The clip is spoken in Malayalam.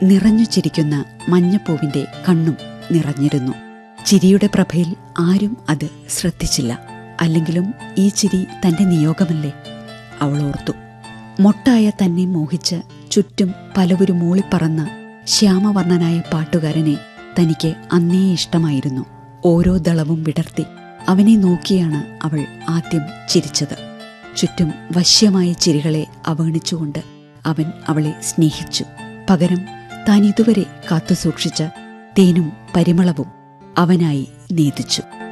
നിറഞ്ഞു ചിരിക്കുന്ന മഞ്ഞപ്പൂവിന്റെ കണ്ണും നിറഞ്ഞിരുന്നു ചിരിയുടെ പ്രഭയിൽ ആരും അത് ശ്രദ്ധിച്ചില്ല അല്ലെങ്കിലും ഈ ചിരി തന്റെ നിയോഗമല്ലേ അവൾ ഓർത്തു മൊട്ടായ തന്നെ മോഹിച്ച് ചുറ്റും പലവരും മൂളിപ്പറന്ന ശ്യാമവർണ്ണനായ പാട്ടുകാരനെ തനിക്ക് അന്നേ ഇഷ്ടമായിരുന്നു ഓരോ ദളവും വിടർത്തി അവനെ നോക്കിയാണ് അവൾ ആദ്യം ചിരിച്ചത് ചുറ്റും വശ്യമായ ചിരികളെ അവഗണിച്ചുകൊണ്ട് അവൻ അവളെ സ്നേഹിച്ചു പകരം താൻ ഇതുവരെ കാത്തുസൂക്ഷിച്ച തേനും പരിമളവും അവനായി നീതിച്ചു